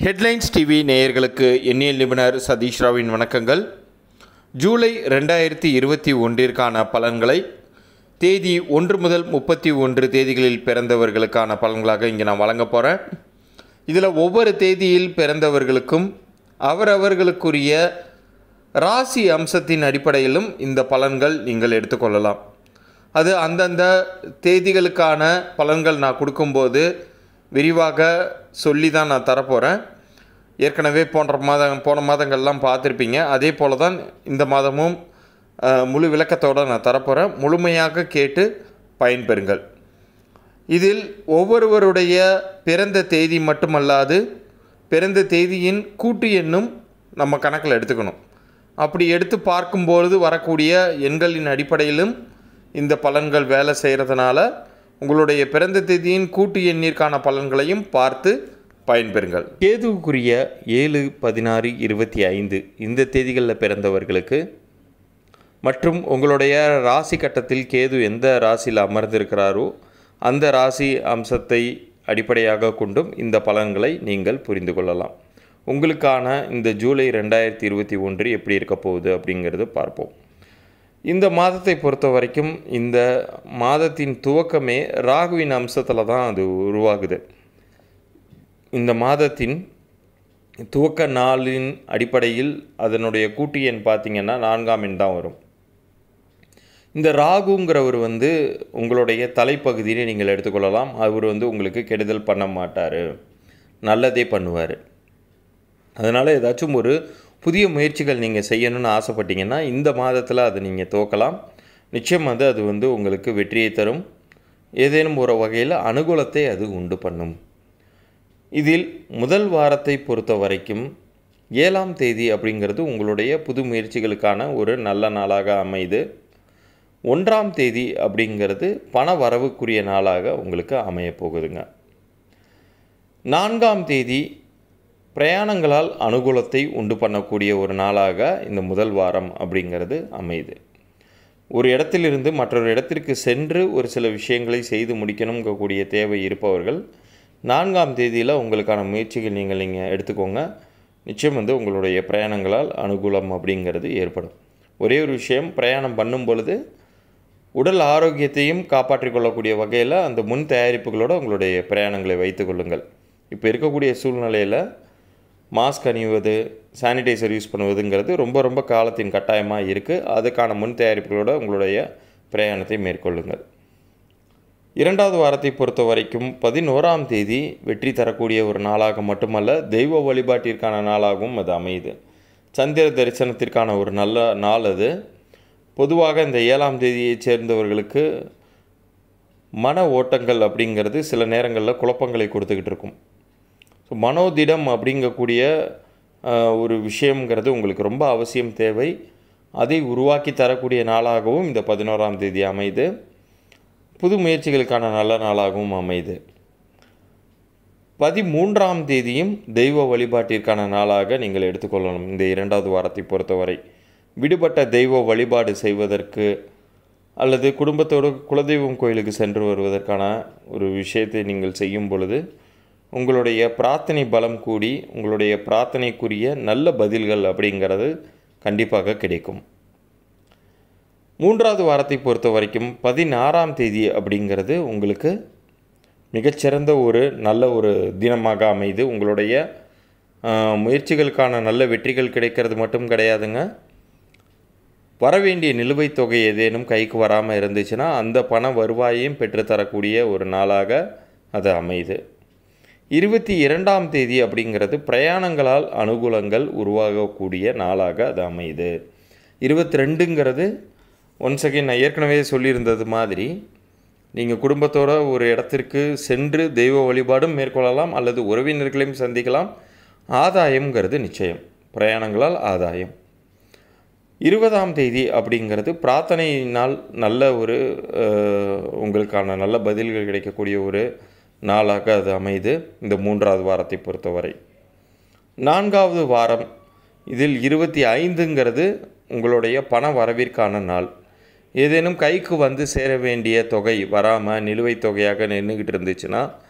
headlines TV நேயர்களுக்கு எண்ணியல் நிபுணர் சதீஷ் ராவின் வணக்கங்கள் ஜூலை ரெண்டாயிரத்தி இருபத்தி ஒன்றிற்கான பலன்களை தேதி ஒன்று முதல் முப்பத்தி ஒன்று தேதிகளில் பிறந்தவர்களுக்கான பலன்களாக இங்கே நான் வழங்க போகிறேன் இதில் ஒவ்வொரு தேதியில் பிறந்தவர்களுக்கும் அவரவர்களுக்குரிய ராசி அம்சத்தின் அடிப்படையிலும் இந்த பலன்கள் நீங்கள் எடுத்துக்கொள்ளலாம் அது அந்தந்த தேதிகளுக்கான பலன்கள் நான் கொடுக்கும்போது விரிவாக சொல்லி தான் நான் தரப்போகிறேன் ஏற்கனவே போன்ற மாதம் போன மாதங்கள்லாம் பார்த்துருப்பீங்க அதே போல் தான் இந்த மாதமும் அஹ், முழு விளக்கத்தோடு நான் தரப்போகிறேன் முழுமையாக கேட்டு பயன்பெறுங்கள் இதில் ஒவ்வொருவருடைய பிறந்த தேதி மட்டுமல்லாது பிறந்த தேதியின் கூட்டு எண்ணும் நம்ம கணக்கில் எடுத்துக்கணும் அப்படி எடுத்து பார்க்கும்பொழுது வரக்கூடிய எண்களின் அடிப்படையிலும் இந்த பலன்கள் வேலை செய்கிறதுனால உங்களுடைய பிறந்த தேதியின் கூட்டு எண்ணிற்கான பலன்களையும் பார்த்து பயன்பெறுங்கள் கேதுவுக்குரிய ஏழு பதினாறு இருபத்தி ஐந்து இந்த தேதிகளில் பிறந்தவர்களுக்கு மற்றும் உங்களுடைய ராசி கட்டத்தில் கேது எந்த ராசியில் அமர்ந்திருக்கிறாரோ அந்த ராசி அம்சத்தை அடிப்படையாக கொண்டும் இந்த பலன்களை நீங்கள் புரிந்து கொள்ளலாம் உங்களுக்கான இந்த ஜூலை ரெண்டாயிரத்தி இருபத்தி ஒன்று எப்படி இருக்க போகுது அப்படிங்கிறது பார்ப்போம் இந்த மாதத்தை பொறுத்த வரைக்கும் இந்த மாதத்தின் துவக்கமே ராகுவின் அம்சத்தில் தான் அது உருவாகுது இந்த மாதத்தின் துவக்க நாளின் அடிப்படையில் அதனுடைய கூட்டு எண் பார்த்தீங்கன்னா நான்காம் எண் தான் வரும் இந்த ராகுங்கிறவர் வந்து உங்களுடைய தலைப்பகுதியை நீங்கள் எடுத்துக்கொள்ளலாம் அவர் வந்து உங்களுக்கு கெடுதல் பண்ண மாட்டார் நல்லதே பண்ணுவார் அதனால் ஏதாச்சும் ஒரு புதிய முயற்சிகள் நீங்கள் செய்யணும்னு ஆசைப்பட்டீங்கன்னா இந்த மாதத்தில் அதை நீங்கள் துவக்கலாம் நிச்சயம் வந்து அது வந்து உங்களுக்கு வெற்றியை தரும் ஏதேனும் ஒரு வகையில் அனுகூலத்தை அது உண்டு பண்ணும் இதில் முதல் வாரத்தை பொறுத்த வரைக்கும் ஏழாம் தேதி அப்படிங்கிறது உங்களுடைய புது முயற்சிகளுக்கான ஒரு நல்ல நாளாக அமைது ஒன்றாம் தேதி அப்படிங்கிறது பண வரவுக்குரிய நாளாக உங்களுக்கு அமையப் போகுதுங்க நான்காம் தேதி பிரயாணங்களால் அனுகூலத்தை உண்டு பண்ணக்கூடிய ஒரு நாளாக இந்த முதல் வாரம் அப்படிங்கிறது அமையுது ஒரு இடத்திலிருந்து மற்றொரு இடத்திற்கு சென்று ஒரு சில விஷயங்களை செய்து முடிக்கணுங்கக்கூடிய தேவை இருப்பவர்கள் நான்காம் தேதியில் உங்களுக்கான முயற்சிகள் நீங்கள் நீங்கள் எடுத்துக்கோங்க நிச்சயம் வந்து உங்களுடைய பிரயாணங்களால் அனுகூலம் அப்படிங்கிறது ஏற்படும் ஒரே ஒரு விஷயம் பிரயாணம் பண்ணும் பொழுது உடல் ஆரோக்கியத்தையும் காப்பாற்றிக் கொள்ளக்கூடிய வகையில் அந்த முன் தயாரிப்புகளோடு உங்களுடைய பிரயாணங்களை வைத்துக் கொள்ளுங்கள் இப்போ இருக்கக்கூடிய சூழ்நிலையில் மாஸ்க் அணிவது சானிடைசர் யூஸ் பண்ணுவதுங்கிறது ரொம்ப ரொம்ப காலத்தின் கட்டாயமாக இருக்குது அதுக்கான முன் தயாரிப்புகளோடு உங்களுடைய பிரயாணத்தை மேற்கொள்ளுங்கள் இரண்டாவது வாரத்தை பொறுத்த வரைக்கும் பதினோராம் தேதி வெற்றி தரக்கூடிய ஒரு நாளாக மட்டுமல்ல தெய்வ வழிபாட்டிற்கான நாளாகவும் அது அமையுது சந்திர தரிசனத்திற்கான ஒரு நல்ல நாள் அது பொதுவாக இந்த ஏழாம் தேதியைச் சேர்ந்தவர்களுக்கு மன ஓட்டங்கள் அப்படிங்கிறது சில நேரங்களில் குழப்பங்களை கொடுத்துக்கிட்டு இருக்கும் ஸோ மனோதிடம் அப்படிங்கக்கூடிய ஆஹ், ஒரு விஷயங்கிறது உங்களுக்கு ரொம்ப அவசியம் தேவை அதை உருவாக்கி தரக்கூடிய நாளாகவும் இந்த பதினோராம் தேதி அமையுது புது முயற்சிகளுக்கான நல்ல நாளாகவும் அமையுது பதிமூன்றாம் தேதியும் தெய்வ வழிபாட்டிற்கான நாளாக நீங்கள் எடுத்துக்கொள்ளணும் இந்த இரண்டாவது வாரத்தை பொறுத்தவரை விடுபட்ட தெய்வ வழிபாடு செய்வதற்கு அல்லது குடும்பத்தோடு குலதெய்வம் கோயிலுக்கு சென்று வருவதற்கான ஒரு விஷயத்தை நீங்கள் செய்யும் பொழுது உங்களுடைய பிரார்த்தனை பலம் கூடி உங்களுடைய பிரார்த்தனைக்குரிய நல்ல பதில்கள் அப்படிங்கிறது கண்டிப்பாக கிடைக்கும் மூன்றாவது வாரத்தை பொறுத்த வரைக்கும் பதினாறாம் தேதி அப்படிங்கிறது உங்களுக்கு மிகச்சிறந்த ஒரு நல்ல ஒரு தினமாக அமைது உங்களுடைய ஆஹ், முயற்சிகளுக்கான நல்ல வெற்றிகள் கிடைக்கிறது மட்டும் கிடையாதுங்க வரவேண்டிய நிலுவைத் தொகை ஏதேனும் கைக்கு வராமல் இருந்துச்சுன்னா அந்த பண வருவாயையும் பெற்றுத்தரக்கூடிய ஒரு நாளாக அது அமையுது இருபத்தி இரண்டாம் தேதி அப்படிங்கிறது பிரயாணங்களால் அனுகூலங்கள் உருவாகக்கூடிய நாளாக அது அமையுது இருபத்தி ரெண்டுங்கிறது ஒன்ஸ் அகைன் நான் ஏற்கனவே சொல்லியிருந்தது மாதிரி நீங்கள் குடும்பத்தோட ஒரு இடத்திற்கு சென்று தெய்வ வழிபாடும் மேற்கொள்ளலாம் அல்லது உறவினர்களையும் சந்திக்கலாம் ஆதாயம்ங்கிறது நிச்சயம் பிரயாணங்களால் ஆதாயம் இருபதாம் தேதி அப்படிங்கிறது பிரார்த்தனையினால் நல்ல ஒரு அஹ், உங்களுக்கான நல்ல பதில்கள் கிடைக்கக்கூடிய ஒரு நாளாக அது அமையுது இந்த மூன்றாவது வாரத்தை பொறுத்தவரை நான்காவது வாரம் இதில் இருபத்தி ஐந்துங்கிறது உங்களுடைய பண வரவிற்கான நாள் ஏதேனும் கைக்கு வந்து சேர வேண்டிய தொகை வராமல் நிலுவைத் தொகையாக நின்றுக்கிட்டு இருந்துச்சுன்னா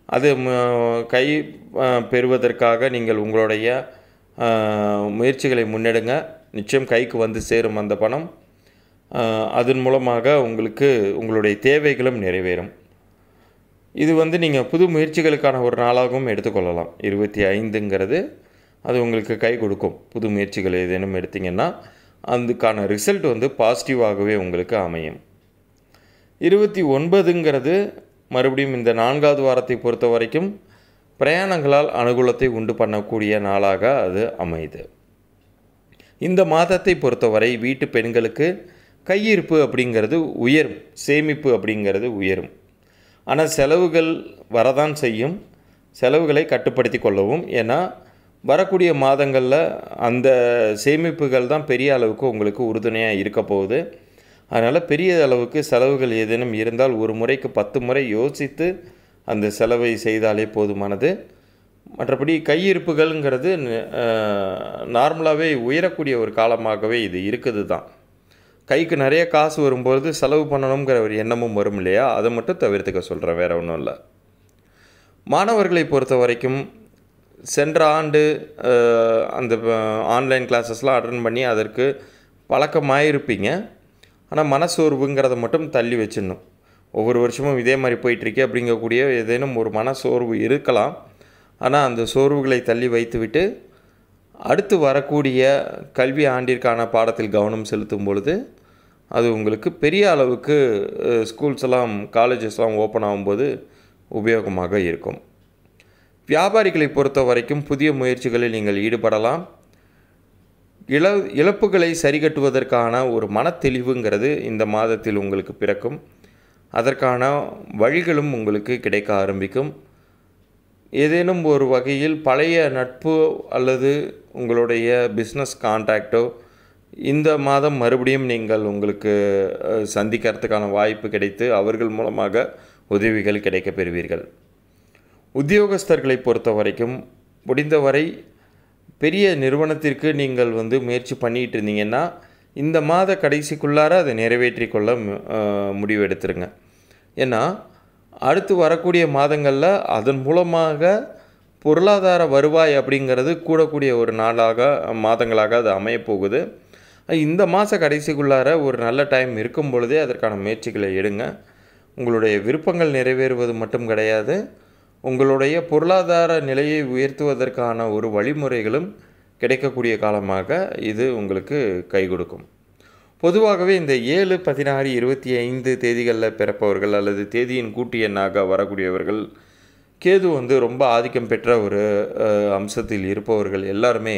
அது ம- கை அஹ், பெறுவதற்காக நீங்கள் உங்களுடைய அஹ், முயற்சிகளை முன்னெடுங்க நிச்சயம் கைக்கு வந்து சேரும் அந்த பணம் அஹ், அதன் மூலமாக உங்களுக்கு உங்களுடைய தேவைகளும் நிறைவேறும் இது வந்து நீங்கள் புது முயற்சிகளுக்கான ஒரு நாளாகவும் எடுத்துக்கொள்ளலாம் இருபத்தி ஐந்துங்கிறது அது உங்களுக்கு கை கொடுக்கும் புது முயற்சிகள் ஏதேனும் எடுத்தீங்கன்னா அதுக்கான ரிசல்ட் வந்து பாசிட்டிவாகவே உங்களுக்கு அமையும் இருபத்தி ஒன்பதுங்கிறது மறுபடியும் இந்த நான்காவது வாரத்தை பொறுத்த வரைக்கும் பிரயாணங்களால் அனுகூலத்தை உண்டு பண்ணக்கூடிய நாளாக அது அமையுது இந்த மாதத்தை பொறுத்தவரை வீட்டு பெண்களுக்கு கையிருப்பு அப்படிங்கிறது உயரும் சேமிப்பு அப்படிங்கிறது உயரும் ஆனால் செலவுகள் வரதான் செய்யும் செலவுகளை கட்டுப்படுத்தி கொள்ளவும் ஏன்னா வரக்கூடிய மாதங்களில் அந்த சேமிப்புகள் தான் பெரிய அளவுக்கு உங்களுக்கு உறுதுணையாக இருக்க போகுது அதனால் பெரிய அளவுக்கு செலவுகள் ஏதேனும் இருந்தால் ஒரு முறைக்கு பத்து முறை யோசித்து அந்த செலவை செய்தாலே போதுமானது மற்றபடி கையிருப்புகள்ங்கிறது நார்மலாகவே உயரக்கூடிய ஒரு காலமாகவே இது இருக்குது தான் கைக்கு நிறைய காசு வரும்பொழுது செலவு பண்ணணுங்கிற ஒரு எண்ணமும் வரும் இல்லையா அதை மட்டும் தவிர்த்துக்க சொல்கிறேன் வேறு ஒன்றும் இல்லை மாணவர்களை பொறுத்த வரைக்கும் சென்ற ஆண்டு அஹ், அந்த ஆன்லைன் கிளாஸஸ்லாம் அட்டன் பண்ணி அதற்கு பழக்கமாயிருப்பீங்க ஆனால் மனசோர்வுங்கிறத மட்டும் தள்ளி வச்சிடணும் ஒவ்வொரு வருஷமும் இதே மாதிரி போயிட்டுருக்கே அப்படிங்கக்கூடிய ஏதேனும் ஒரு மனசோர்வு இருக்கலாம் ஆனால் அந்த சோர்வுகளை தள்ளி வைத்துவிட்டு அடுத்து வரக்கூடிய கல்வி ஆண்டிற்கான பாடத்தில் கவனம் செலுத்தும் பொழுது அது உங்களுக்கு பெரிய அளவுக்கு ஸ்கூல்ஸ் எல்லாம் காலேஜஸ்லாம் ஓப்பன் ஆகும்போது உபயோகமாக இருக்கும் வியாபாரிகளை பொறுத்த வரைக்கும் புதிய முயற்சிகளில் நீங்கள் ஈடுபடலாம் இழ இழப்புகளை சரிகட்டுவதற்கான ஒரு மனத்தெளிவுங்கிறது இந்த மாதத்தில் உங்களுக்கு பிறக்கும் அதற்கான வழிகளும் உங்களுக்கு கிடைக்க ஆரம்பிக்கும் ஏதேனும் ஒரு வகையில் பழைய நட்பு அல்லது உங்களுடைய பிஸ்னஸ் கான்டாக்டோ இந்த மாதம் மறுபடியும் நீங்கள் உங்களுக்கு அஹ், சந்திக்கிறதுக்கான வாய்ப்பு கிடைத்து அவர்கள் மூலமாக உதவிகள் கிடைக்கப் பெறுவீர்கள் உத்தியோகஸ்தர்களை பொறுத்த வரைக்கும் முடிந்தவரை பெரிய நிறுவனத்திற்கு நீங்கள் வந்து முயற்சி பண்ணிகிட்டு இருந்தீங்கன்னா இந்த மாத கடைசிக்குள்ளார அதை நிறைவேற்றிக் கொள்ள மு- அஹ், முடிவெடுத்துருங்க ஏன்னா அடுத்து வரக்கூடிய மாதங்களில் அதன் மூலமாக பொருளாதார வருவாய் அப்படிங்கிறது கூடக்கூடிய ஒரு நாளாக மாதங்களாக அது அமையப்போகுது இந்த மாத கடைசிக்குள்ளார ஒரு நல்ல டைம் இருக்கும் பொழுதே அதற்கான முயற்சிகளை எடுங்க உங்களுடைய விருப்பங்கள் நிறைவேறுவது மட்டும் கிடையாது உங்களுடைய பொருளாதார நிலையை உயர்த்துவதற்கான ஒரு வழிமுறைகளும் கிடைக்கக்கூடிய காலமாக இது உங்களுக்கு கை கொடுக்கும் பொதுவாகவே இந்த ஏழு பதினாறு இருபத்தி ஐந்து தேதிகளில் பிறப்பவர்கள் அல்லது தேதியின் கூட்டு எண்ணாக வரக்கூடியவர்கள் கேது வந்து ரொம்ப ஆதிக்கம் பெற்ற ஒரு அஹ், அம்சத்தில் இருப்பவர்கள் எல்லாருமே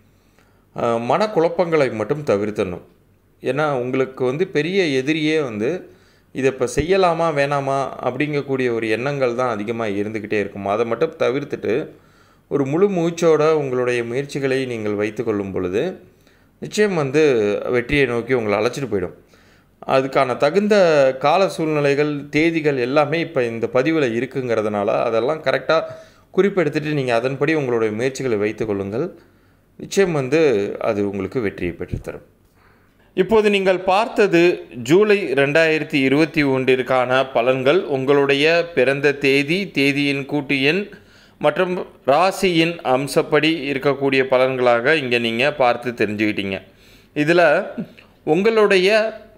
அஹ், மனக்குழப்பங்களை மட்டும் தவிர்த்தணும் ஏன்னா உங்களுக்கு வந்து பெரிய எதிரியே வந்து இதை இப்போ செய்யலாமா வேணாமா அப்படிங்கக்கூடிய ஒரு எண்ணங்கள் தான் அதிகமாக இருந்துக்கிட்டே இருக்கும் அதை மட்டும் தவிர்த்துட்டு ஒரு முழு மூச்சோட உங்களுடைய முயற்சிகளை நீங்கள் வைத்துக்கொள்ளும் பொழுது நிச்சயம் வந்து வெற்றியை நோக்கி உங்களை அழைச்சிட்டு போயிடும் அதுக்கான தகுந்த கால சூழ்நிலைகள் தேதிகள் எல்லாமே இப்போ இந்த பதிவில் இருக்குங்கிறதுனால அதெல்லாம் கரெக்டாக குறிப்பெடுத்துட்டு நீங்கள் அதன்படி உங்களுடைய முயற்சிகளை வைத்துக்கொள்ளுங்கள் நிச்சயம் வந்து அது உங்களுக்கு வெற்றியை பெற்றுத்தரும் இப்போது நீங்கள் பார்த்தது ஜூலை ரெண்டாயிரத்தி இருபத்தி ஒன்றிற்கான பலன்கள் உங்களுடைய பிறந்த தேதி தேதியின் கூட்டு எண் மற்றும் ராசியின் அம்சப்படி இருக்கக்கூடிய பலன்களாக இங்கே நீங்கள் பார்த்து தெரிஞ்சுக்கிட்டீங்க இதில் உங்களுடைய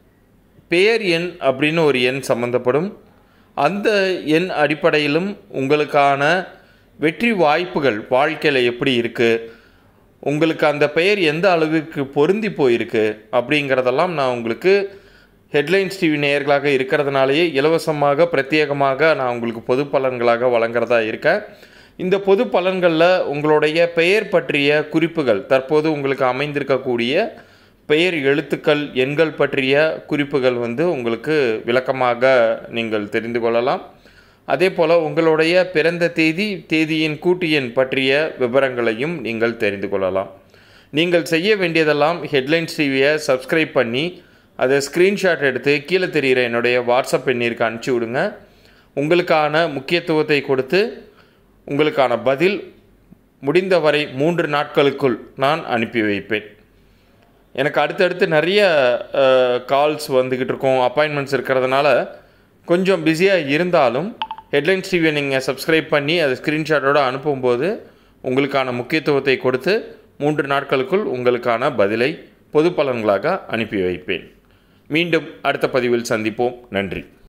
பெயர் எண் அப்படின்னு ஒரு எண் சம்மந்தப்படும் அந்த எண் அடிப்படையிலும் உங்களுக்கான வெற்றி வாய்ப்புகள் வாழ்க்கையில் எப்படி இருக்குது உங்களுக்கு அந்த பெயர் எந்த அளவிற்கு பொருந்தி போயிருக்கு அப்படிங்கிறதெல்லாம் நான் உங்களுக்கு ஹெட்லைன்ஸ் டிவி நேயர்களாக இருக்கிறதுனாலேயே இலவசமாக பிரத்யேகமாக நான் உங்களுக்கு பொது பலன்களாக வழங்குறதா இருக்கேன் இந்த பொது பலன்களில் உங்களுடைய பெயர் பற்றிய குறிப்புகள் தற்போது உங்களுக்கு அமைந்திருக்கக்கூடிய பெயர் எழுத்துக்கள் எண்கள் பற்றிய குறிப்புகள் வந்து உங்களுக்கு விளக்கமாக நீங்கள் தெரிந்து கொள்ளலாம் அதே போல் உங்களுடைய பிறந்த தேதி தேதியின் கூட்டு எண் பற்றிய விவரங்களையும் நீங்கள் தெரிந்து கொள்ளலாம் நீங்கள் செய்ய வேண்டியதெல்லாம் ஹெட்லைன்ஸ் டிவியை சப்ஸ்கிரைப் பண்ணி அதை ஸ்க்ரீன்ஷாட் எடுத்து கீழே தெரிகிற என்னுடைய வாட்ஸ்அப் எண்ணிற்கு அனுப்பிச்சி விடுங்க உங்களுக்கான முக்கியத்துவத்தை கொடுத்து உங்களுக்கான பதில் முடிந்தவரை மூன்று நாட்களுக்குள் நான் அனுப்பி வைப்பேன் எனக்கு அடுத்தடுத்து நிறைய கால்ஸ் வந்துக்கிட்டு இருக்கும் அப்பாயின்மெண்ட்ஸ் இருக்கிறதுனால கொஞ்சம் பிஸியாக இருந்தாலும் ஹெட்லைன்ஸ் டிவியை நீங்கள் சப்ஸ்கிரைப் பண்ணி அதை ஸ்க்ரீன்ஷாட்டோடு அனுப்பும்போது உங்களுக்கான முக்கியத்துவத்தை கொடுத்து மூன்று நாட்களுக்குள் உங்களுக்கான பதிலை பொது பலன்களாக அனுப்பி வைப்பேன் மீண்டும் அடுத்த பதிவில் சந்திப்போம் நன்றி